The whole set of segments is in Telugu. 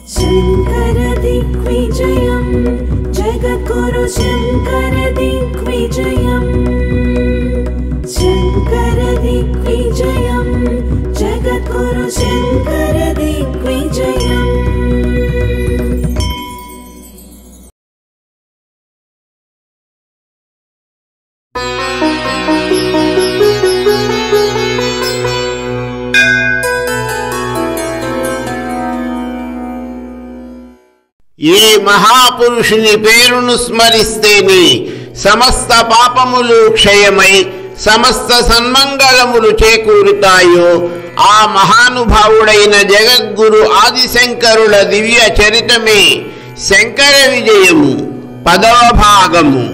शङ्कर दिग्विजयम् जगद्गुरु शङ्कर दिग्विजयम् शङ्कर दिग्विजयम् जगद्गुरु शङ्कर दिग्विजयम् ఈ మహాపురుషుని పేరును స్మరిస్తేనే సమస్త పాపములు క్షయమై సమస్త సన్మంగళములు చేకూరుతాయో ఆ మహానుభావుడైన జగద్గురు ఆదిశంకరుల దివ్య చరితమే శంకర విజయము పదవ భాగము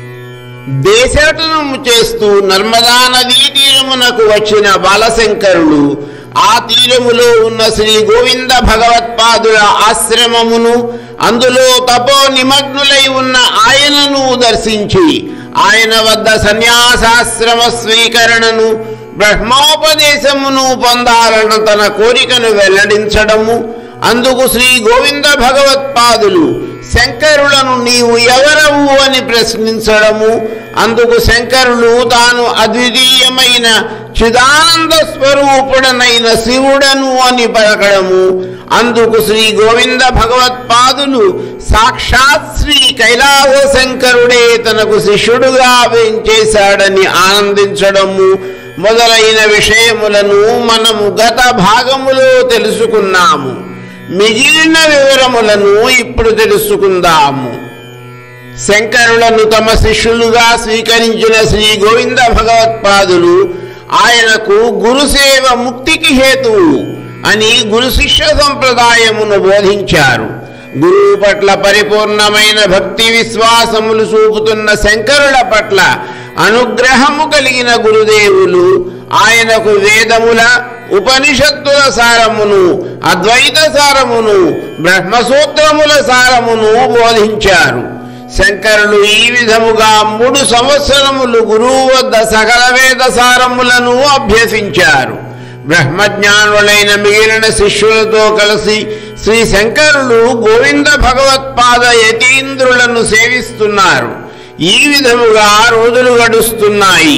దేశటనము చేస్తూ నర్మదా నదీ తీరమునకు వచ్చిన బాలశంకరుడు ఆ తీరములో ఉన్న శ్రీ గోవింద భగవత్పాదుల ఆశ్రమమును అందులో తపో నిమగ్నులై ఉన్న ఆయనను దర్శించి ఆయన వద్ద సన్యాసాశ్రమ స్వీకరణను బ్రహ్మోపదేశమును పొందాలన్న తన కోరికను వెల్లడించడము అందుకు శ్రీ గోవింద భగవత్పాదులు శంకరులను నీవు ఎవరవు అని ప్రశ్నించడము అందుకు శంకరులు తాను అద్వితీయమైన చిదానంద స్వరూపుడనైన శివుడను అని పలకడము అందుకు శ్రీ గోవింద భగవత్పాదులు సాక్షాత్ శ్రీ కైలాస శంకరుడే తనకు శిష్యుడుగా వేంచేశాడని ఆనందించడము మొదలైన విషయములను మనము గత భాగములో తెలుసుకున్నాము మిగిలిన వివరములను ఇప్పుడు తెలుసుకుందాము శంకరులను తమ శిష్యులుగా స్వీకరించిన శ్రీ గోవింద భగవత్పాదులు ఆయనకు గురుసేవ ముక్తికి హేతువు అని గురు శిష్య సంప్రదాయమును బోధించారు గురువు పట్ల పరిపూర్ణమైన భక్తి విశ్వాసములు చూపుతున్న శంకరుల పట్ల అనుగ్రహము కలిగిన గురుదేవులు ఆయనకు వేదముల ఉపనిషత్తుల సారమును అద్వైత సారమును బ్రహ్మసూత్రముల సారమును బోధించారు శంకరులు ఈ విధముగా మూడు సంవత్సరములు గురువు వద్ద సకల వేద సారములను అభ్యసించారు బ్రహ్మజ్ఞానులైన మిగిలిన శిష్యులతో కలిసి శ్రీ శంకరులు గోవింద భగవత్పాద యతీంద్రులను సేవిస్తున్నారు ఈ విధముగా రోజులు గడుస్తున్నాయి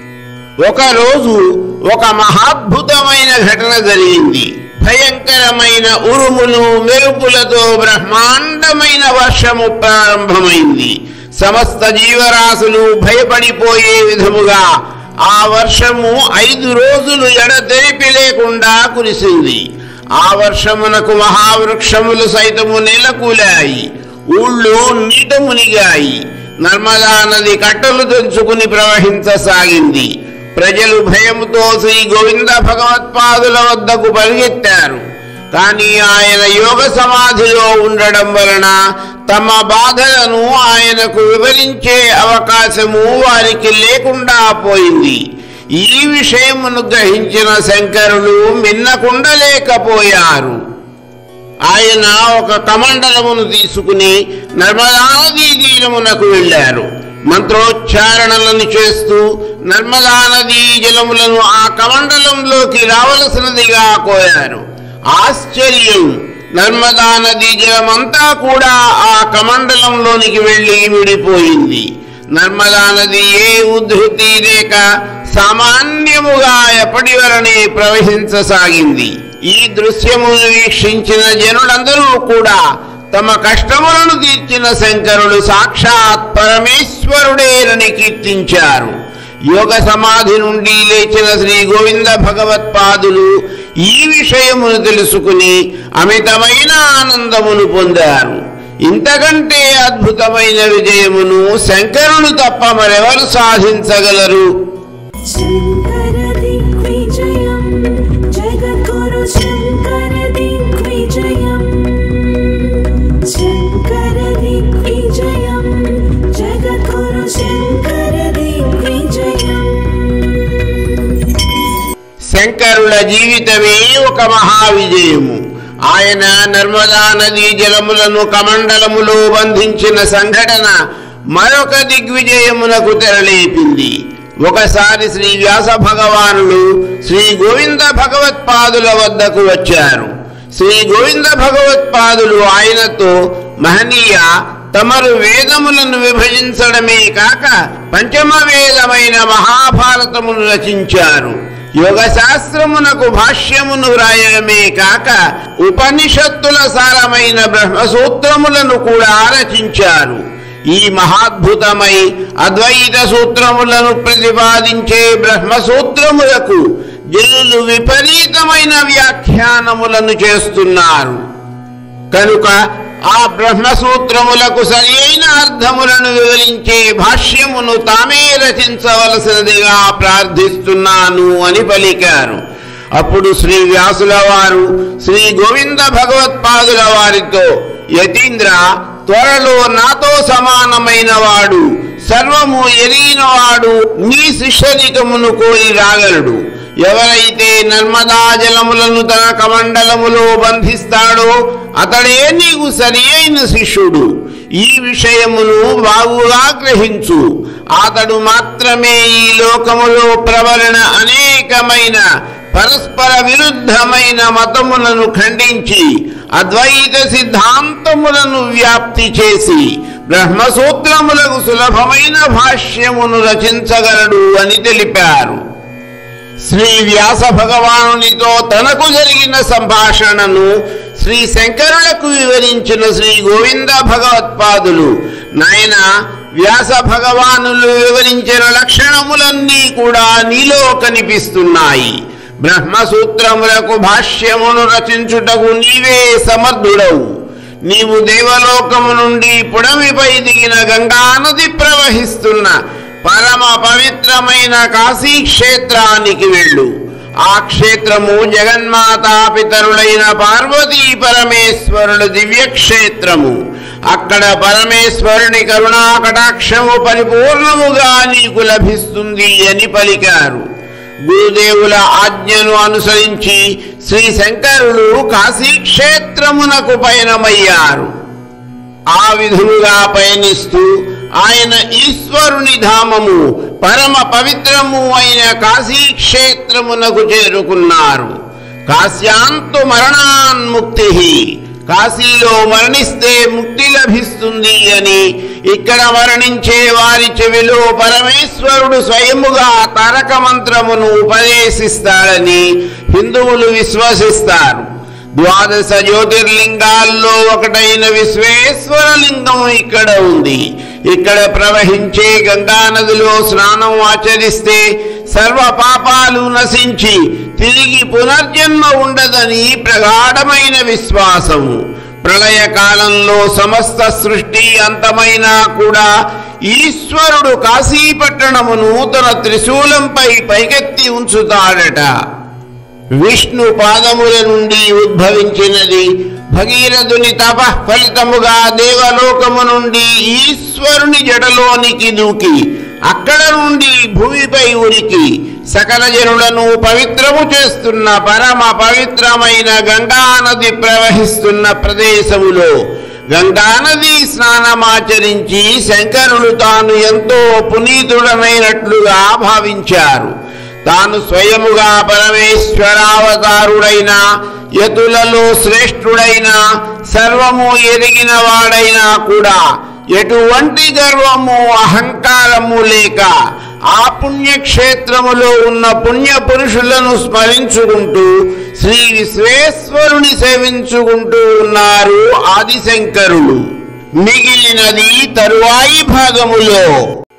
ఒకరోజు ఒక మహాద్భుతమైన ఘటన జరిగింది భయంకరమైన ఉరుములు మెరుపులతో బ్రహ్మాండమైన వర్షము ప్రారంభమైంది సమస్త జీవరాశులు భయపడిపోయే విధముగా ఆ వర్షము ఐదు రోజులు ఎడతెరిపి లేకుండా కురిసింది ఆ వర్షమునకు మహావృక్షములు సైతము నెలకూలాయి ఊళ్ళు నీట మునిగాయి నర్మదా నది కట్టలు తెంచుకుని ప్రవహించసాగింది ప్రజలు భయముతో శ్రీ గోవింద భగవత్పాదుల వద్దకు పరిగెత్తారు కానీ ఆయన యోగ సమాధిలో ఉండడం వలన తమ బాధలను ఆయనకు వివరించే అవకాశము వారికి లేకుండా పోయింది ఈ విషయమును గ్రహించిన శంకరులు మిన్నకుండలేకపోయారు ఆయన ఒక కమండలమును తీసుకుని నర్మదా నదీ తీరమునకు వెళ్ళారు మంత్రోచ్చారణలను చేస్తూ నర్మదా నదీ జలములను ఆ కమండలంలోకి రావలసినదిగా కోరారు ఆశ్చర్యం నర్మదా నదీ జలమంతా కూడా ఆ కమండలంలోనికి వెళ్ళి విడిపోయింది నర్మదా నది ఏ ఉద్ధృతి లేక సామాన్యముగా ఎప్పటి వలనే ప్రవహించసాగింది ఈ దృశ్యమును వీక్షించిన జనులందరూ కూడా తమ కష్టములను తీర్చిన శంకరుడు సాక్షాత్ పరమేశ్వరుడేనని కీర్తించారు యోగ సమాధి నుండి లేచిన శ్రీ గోవింద భగవత్పాదులు ఈ విషయమును తెలుసుకుని అమితమైన ఆనందమును పొందారు ఇంతకంటే అద్భుతమైన విజయమును శంకరుడు తప్ప మరెవరు సాధించగలరు शङ्कर दिग्विजयम् जगद्गुरु शङ्कर दिग्विजयम् शङ्कर दिग्विजयम् जगद्गुरु शङ्कर दिग्विजयम् శంకరుల జీవితమే ఒక మహావిజయము ఆయన నర్మదా నదీ జలములను కమండలములో బంధించిన సంఘటన మరొక దిగ్విజయమునకు తెరలేపింది ఒకసారి శ్రీ వ్యాస భగవానుడు శ్రీ గోవింద భగవత్పాదుల వద్దకు వచ్చారు శ్రీ గోవింద భగవత్పాదులు ఆయనతో మహనీయ తమరు వేదములను విభజించడమే కాక పంచమ వేదమైన మహాభారతమును రచించారు యోగ శాస్త్రమునకు భాష్యమును వ్రాయడమే కాక ఉపనిషత్తుల సారమైన బ్రహ్మసూత్రములను కూడా రచించారు ఈ మహాద్భుతమై అద్వైత సూత్రములను ప్రతిపాదించే బ్రహ్మసూత్రములకు జనులు విపరీతమైన వ్యాఖ్యానములను చేస్తున్నారు కనుక ఆ బ్రహ్మసూత్రములకు సరి అయిన అర్థములను వివరించే భాష్యమును తామే రచించవలసినదిగా ప్రార్థిస్తున్నాను అని పలికారు అప్పుడు శ్రీ వ్యాసుల వారు శ్రీ గోవింద భగవత్పాదుల వారితో యతీంద్ర త్వరలో నాతో సమానమైన వాడు సర్వము ఎరిగినవాడు నీ శిష్యరికమును కోరి రాగలడు ఎవరైతే నర్మదా జలములను తన కమండలములో బంధిస్తాడో అతడే నీకు సరి అయిన శిష్యుడు ఈ విషయమును బాగుగా గ్రహించు అతడు మాత్రమే ఈ లోకములో ప్రబలిన అనేకమైన పరస్పర విరుద్ధమైన మతములను ఖండించి అద్వైత సిద్ధాంతములను వ్యాప్తి చేసి బ్రహ్మసూత్రములకు సులభమైన భాష్యమును రచించగలడు అని తెలిపారు శ్రీ వ్యాస భగవానునితో తనకు జరిగిన సంభాషణను శ్రీ శంకరులకు వివరించిన శ్రీ గోవింద భగవత్పాదులు నాయన వ్యాస భగవానులు వివరించిన లక్షణములన్నీ కూడా నీలో కనిపిస్తున్నాయి బ్రహ్మసూత్రములకు భాష్యమును రచించుటకు నీవే సమర్థుడవు నీవు దేవలోకము నుండి పుడమిపై దిగిన గంగానది ప్రవహిస్తున్న పరమ పవిత్రమైన కాశీ క్షేత్రానికి వెళ్ళు ఆ క్షేత్రము జగన్మాతా పితరులైన పార్వతీ పరమేశ్వరుడు దివ్య క్షేత్రము అక్కడ పరమేశ్వరుని కరుణా కటాక్షము పరిపూర్ణముగా నీకు లభిస్తుంది అని పలికారు గురుదేవుల ఆజ్ఞను అనుసరించి శ్రీ శంకరులు కాశీ క్షేత్రమునకు పయనమయ్యారు ఆ విధులుగా పయనిస్తూ ఆయన ఈశ్వరుని ధామము పరమ పవిత్రము అయిన కాశీ క్షేత్రమునకు చేరుకున్నారు కాశ్యాంతు మరణాన్ముక్తి కాశీలో మరణిస్తే ముక్తి లభిస్తుంది అని ఇక్కడ మరణించే వారి చెవిలో పరమేశ్వరుడు స్వయముగా తారక మంత్రమును ఉపదేశిస్తాడని హిందువులు విశ్వసిస్తారు ద్వాదశ జ్యోతిర్లింగాల్లో ఒకటైన విశ్వేశ్వర లింగం ఇక్కడ ఉంది ఇక్కడ ప్రవహించే గంగా నదిలో స్నానం ఆచరిస్తే సర్వ పాపాలు నశించి తిరిగి పునర్జన్మ ఉండదని ప్రగాఢమైన విశ్వాసము ప్రళయ కాలంలో సమస్త సృష్టి అంతమైనా కూడా ఈశ్వరుడు కాశీపట్టణమును తన త్రిశూలంపై పైకెత్తి ఉంచుతాడట విష్ణు పాదముల నుండి ఉద్భవించినది భగీరథుని తప ఫలితముగా దేవలోకము నుండి ఈశ్వరుని జడలోనికి దూకి అక్కడ నుండి భూమిపై ఉరికి సకల జనులను పవిత్రము చేస్తున్న పరమ పవిత్రమైన గంగా నది ప్రవహిస్తున్న ప్రదేశములో గంగానది స్నానమాచరించి శంకరులు తాను ఎంతో పునీతుడమైనట్లుగా భావించారు తాను స్వయముగా పరమేశ్వరావతారుడైన యతులలో శ్రేష్ఠుడైన సర్వము ఎరిగిన వాడైనా కూడా ఎటువంటి గర్వము అహంకారము లేక ఆ పుణ్యక్షేత్రములో ఉన్న పుణ్య పురుషులను స్మరించుకుంటూ శ్రీ విశ్వేశ్వరుని సేవించుకుంటూ ఉన్నారు ఆదిశంకరులు మిగిలినది తరువాయి భాగములో